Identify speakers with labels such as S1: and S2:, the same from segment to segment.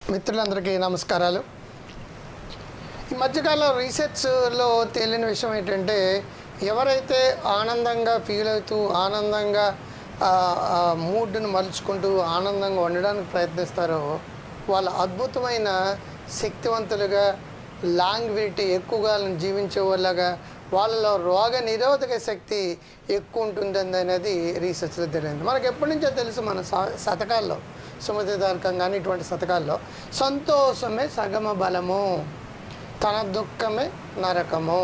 S1: మిత్రులందరికీ నమస్కారాలు ఈ మధ్యకాలం రీసెర్చ్లో తేలిన విషయం ఏంటంటే ఎవరైతే ఆనందంగా ఫీల్ అవుతూ ఆనందంగా ఆ, ఆ మూడ్ను మలుచుకుంటూ ఆనందంగా ఉండడానికి ప్రయత్నిస్తారో వాళ్ళ అద్భుతమైన శక్తివంతులుగా లాంగ్విటీ ఎక్కువగా జీవించే వాళ్ళగా వాళ్ళలో రోగ నిరోధక శక్తి ఎక్కువ ఉంటుంది అనేది రీసెర్చ్లో తెలియదు మనకు ఎప్పటి నుంచో తెలుసు మన స- శతకాల్లో సుమతి దార్కం కానీ ఇటువంటి శతకాల్లో సంతోషమే సగమ బలము తన దుఃఖమే నరకము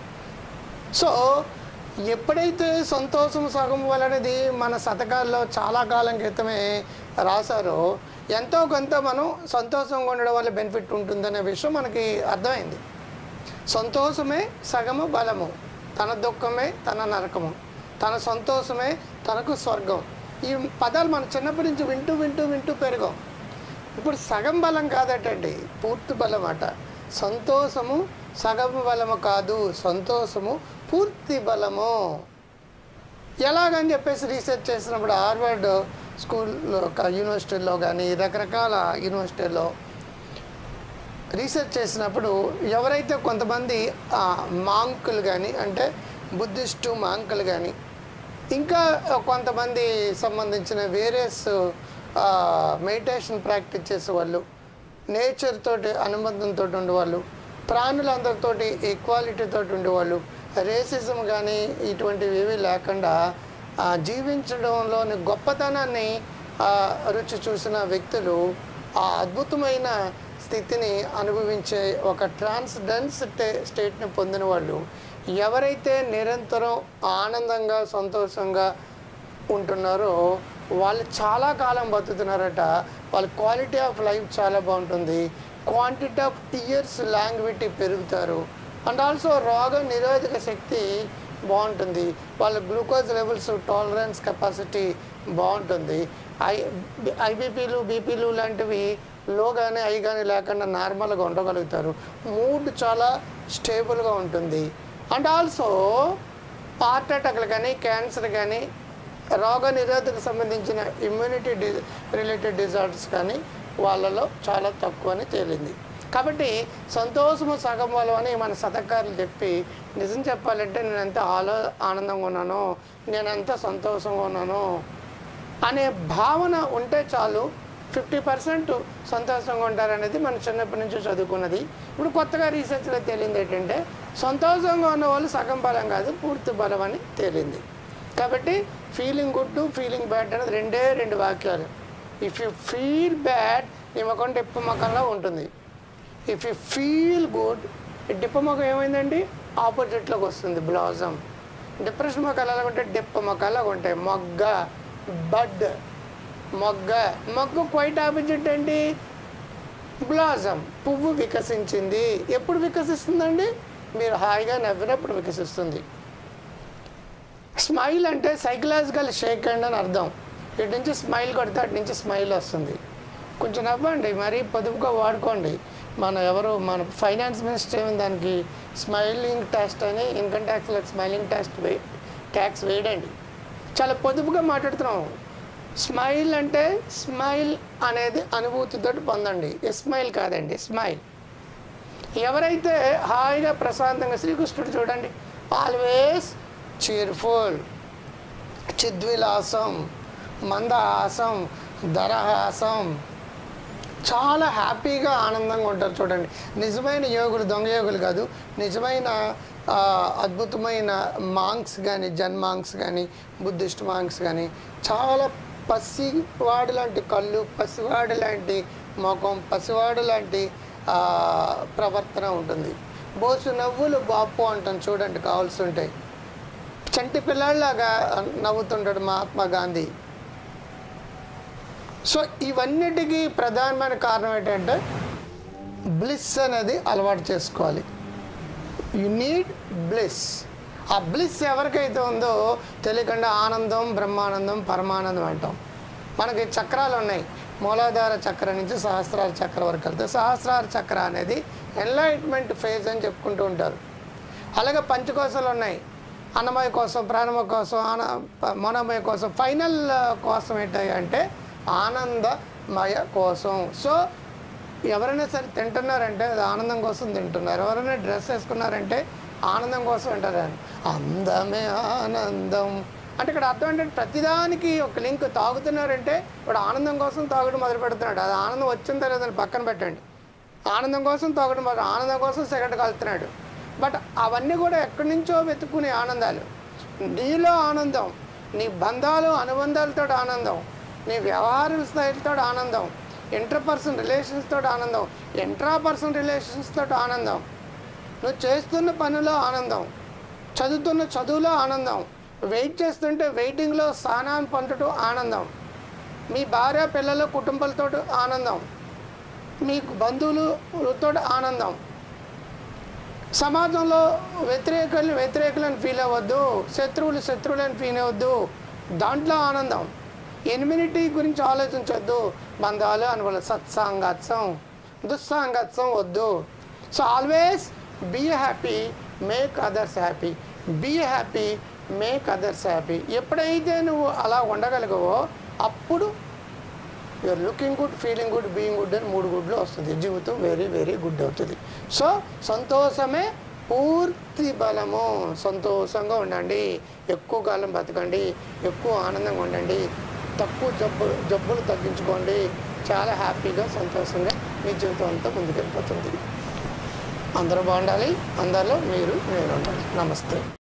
S1: సో ఎప్పుడైతే సంతోషం సగం వలనది మన శతకాల్లో చాలా కాలం క్రితమే రాశారో ఎంతో కొంత మనం సంతోషంగా ఉండడం వల్ల బెనిఫిట్ ఉంటుందనే విషయం మనకి అర్థమైంది సంతోషమే సగము బలము తన దుఃఖమే తన నరకము తన సంతోషమే తనకు స్వర్గం ఈ పదాలు మన చిన్నప్పటి నుంచి వింటూ వింటూ వింటూ పెరిగాం ఇప్పుడు సగం బలం కాదటండి పూర్తి బలం అట సంతోషము సగం బలము కాదు సంతోషము పూర్తి బలము ఎలాగని చెప్పేసి రీసెర్చ్ చేసినప్పుడు హార్వర్డ్ స్కూల్లో యూనివర్సిటీల్లో కానీ రకరకాల యూనివర్సిటీల్లో రీసెర్చ్ చేసినప్పుడు ఎవరైతే కొంతమంది ఆ, మాంకులు కానీ అంటే బుద్ధిస్టు మాంకులు కానీ ఇంకా కొంతమంది సంబంధించిన వేరియస్ మెడిటేషన్ ప్రాక్టీస్ చేసేవాళ్ళు నేచర్ తోటి అనుబంధంతో ఉండేవాళ్ళు ప్రాణులందరితోటి ఈక్వాలిటీ తోటి ఉండేవాళ్ళు రేసిజం కానీ ఇటువంటివి ఏమీ లేకుండా ఆ, జీవించడంలోని గొప్పతనాన్ని ఆ, రుచి చూసిన వ్యక్తులు ఆ అద్భుతమైన స్థితిని అనుభవించే ఒక ట్రాన్స్డెన్స్ స్టే స్టేట్ని పొందిన వాళ్ళు ఎవరైతే నిరంతరం ఆనందంగా సంతోషంగా ఉంటున్నారో వాళ్ళు చాలా కాలం బతుకుతున్నారట వాళ్ళ క్వాలిటీ ఆఫ్ లైఫ్ చాలా బాగుంటుంది క్వాంటిటీ ఆఫ్ టీయర్స్ లాంగ్విటీ పెరుగుతారు అండ్ ఆల్సో రోగ నిరోధక శక్తి బాగుంటుంది వాళ్ళ గ్లూకోజ్ లెవెల్స్ టాలరెన్స్ కెపాసిటీ బాగుంటుంది ఐ ఐబీపీలు బీపీలు లాంటివి లో కానీ ఐ కానీ లేకుండా నార్మల్గా ఉండగలుగుతారు మూడ్ చాలా స్టేబుల్గా ఉంటుంది అండ్ ఆల్సో హార్ట్ అటాక్లు కానీ క్యాన్సర్ కానీ రోగ నిరోధక సంబంధించిన ఇమ్యూనిటీ డి రిలేటెడ్ డిజార్డర్స్ కానీ వాళ్ళలో చాలా తక్కువ అని తేలింది కాబట్టి సంతోషము సగం బలం అని మన శతకారులు చెప్పి నిజం చెప్పాలంటే నేను ఎంత ఆలో ఆనందంగా ఉన్నానో నేను ఎంత సంతోషంగా ఉన్నానో అనే భావన ఉంటే చాలు ఫిఫ్టీ పర్సెంట్ సంతోషంగా ఉంటారనేది మనం చిన్నప్పటి నుంచి చదువుకున్నది ఇప్పుడు కొత్తగా రీసెర్చ్లో తేలింది ఏంటంటే సంతోషంగా ఉన్న వాళ్ళు సగం బలం కాదు పూర్తి బలం అని తేలింది కాబట్టి ఫీలింగ్ గుడ్ ఫీలింగ్ బ్యాడ్ అనేది రెండే రెండు వాక్యాలు ఇఫ్ యూ ఫీల్ బ్యాడ్ నీ ముఖం డిప్ప ముఖంలో ఉంటుంది ఇఫ్ యూ ఫీల్ గుడ్ డిప్ప ముఖం ఏమైందండి ఆపోజిట్లోకి వస్తుంది బ్లాజమ్ డిప్రెషన్ మొక్కలు ఎలా ఉంటాయి డిప్ప మొక్కలా ఉంటాయి మొగ్గ బడ్ మొగ్గ మొగ్గ క్వైట్ ఆపోజిట్ ఏంటి బ్లాజమ్ పువ్వు వికసించింది ఎప్పుడు వికసిస్తుందండి మీరు హాయిగా నవ్వినప్పుడు వికసిస్తుంది స్మైల్ అంటే సైకలాజికల్ షేక్ అండ్ అని అర్థం ఇటు నుంచి స్మైల్ కొడితే అటు నుంచి స్మైల్ వస్తుంది కొంచెం నవ్వండి మరీ పొదుపుగా వాడుకోండి మన ఎవరు మన ఫైనాన్స్ మినిస్టర్ ఏమి దానికి స్మైలింగ్ టెస్ట్ అని ఇన్కమ్ ట్యాక్స్లో స్మైలింగ్ టెస్ట్ వే ట్యాక్స్ వేయడండి చాలా పొదుపుగా మాట్లాడుతున్నాం స్మైల్ అంటే స్మైల్ అనేది అనుభూతితో పొందండి స్మైల్ కాదండి స్మైల్ ఎవరైతే హాయిగా ప్రశాంతంగా శ్రీకృష్ణుడు చూడండి ఆల్వేస్ చీర్ఫుల్ చిద్విలాసం మందహాసం దరహాసం చాలా హ్యాపీగా ఆనందంగా ఉంటారు చూడండి నిజమైన యోగులు దొంగ యోగులు కాదు నిజమైన ఆ, అద్భుతమైన మాంక్స్ కానీ జన్ మాంక్స్ కానీ బుద్ధిస్ట్ మాంక్స్ కానీ చాలా పసివాడు లాంటి కళ్ళు పసివాడు లాంటి ముఖం పసివాడు లాంటి ఆ, ప్రవర్తన ఉంటుంది బోసు నవ్వులు బాపు అంటాం చూడండి కావాల్సి ఉంటాయి చంటి పిల్లాడిలాగా నవ్వుతుంటాడు మహాత్మా గాంధీ సో ఇవన్నిటికీ ప్రధానమైన కారణం ఏంటంటే బ్లిస్ అనేది అలవాటు చేసుకోవాలి యు నీడ్ బ్లిస్ ఆ బ్లిస్ ఎవరికైతే ఉందో తెలియకుండా ఆనందం బ్రహ్మానందం పరమానందం అంటాం మనకి చక్రాలు ఉన్నాయి మూలాధార చక్ర నుంచి సహస్రార చక్ర వరకు వెళ్తే సహస్రార చక్ర అనేది ఎన్లైట్మెంట్ ఫేజ్ అని చెప్పుకుంటూ ఉంటారు అలాగే పంచకోశాలు ఉన్నాయి అన్నమయ కోసం ప్రాణమయ కోసం ఆన మనోమయ కోసం ఫైనల్ కోసం ఏంటి అంటే ఆనందమయ కోసం సో ఎవరైనా సరే తింటున్నారంటే అది ఆనందం కోసం తింటున్నారు ఎవరైనా డ్రెస్ వేసుకున్నారంటే ఆనందం కోసం అంటారు అందమే ఆనందం అంటే ఇక్కడ అర్థం ఏంటంటే ప్రతిదానికి ఒక లింక్ తాగుతున్నారంటే వాడు ఆనందం కోసం తాగడం మొదలు పెడుతున్నాడు అది ఆనందం వచ్చిన తర్వాత దాన్ని పక్కన పెట్టండి ఆనందం కోసం తాగడం మొదలు ఆనందం కోసం సిగరెట్ కలుతున్నాడు బట్ అవన్నీ కూడా ఎక్కడి నుంచో వెతుక్కునే ఆనందాలు నీలో ఆనందం నీ బంధాలు అనుబంధాలతో ఆనందం నీ వ్యవహార స్థాయిలతో ఆనందం ఇంటర్ పర్సన్ రిలేషన్స్ తోటి ఆనందం ఇంట్రా పర్సన్ రిలేషన్స్ తోటి ఆనందం నువ్వు చేస్తున్న పనిలో ఆనందం చదువుతున్న చదువులో ఆనందం వెయిట్ చేస్తుంటే వెయిటింగ్లో స్థానాన్ని పొందటం ఆనందం మీ భార్య పిల్లల కుటుంబాలతో ఆనందం మీ బంధువులతో ఆనందం సమాజంలో వ్యతిరేకులు వ్యతిరేకులను ఫీల్ అవ్వద్దు శత్రువులు శత్రువులను ఫీల్ అవ్వద్దు దాంట్లో ఆనందం ఎనిమినిటీ గురించి ఆలోచించొద్దు బంధాలు అనుభవం సత్సాంగత్సం దుస్సాంగత్సం వద్దు so always be happy make others happy be happy make others happy ఎప్పుడైతే నువ్వు అలా ఉండగలిగావో అప్పుడు you're looking good feeling good being good అని మూడు గుడ్లు వస్తుంది జీవితం వెరీ వెరీ గుడ్ అవుతుంది సో సంతోషమే పూర్తి బలము సంతోషంగా ఉండండి ఎక్కువ కాలం బతకండి ఎక్కువ ఆనందంగా ఉండండి తక్కువ జబ్బు జబ్బులు తగ్గించుకోండి చాలా హ్యాపీగా సంతోషంగా మీ జీవితం అంతా ముందుకెళ్ళిపోతుంది అందరూ బాగుండాలి అందరిలో మీరు నేను ఉండాలి నమస్తే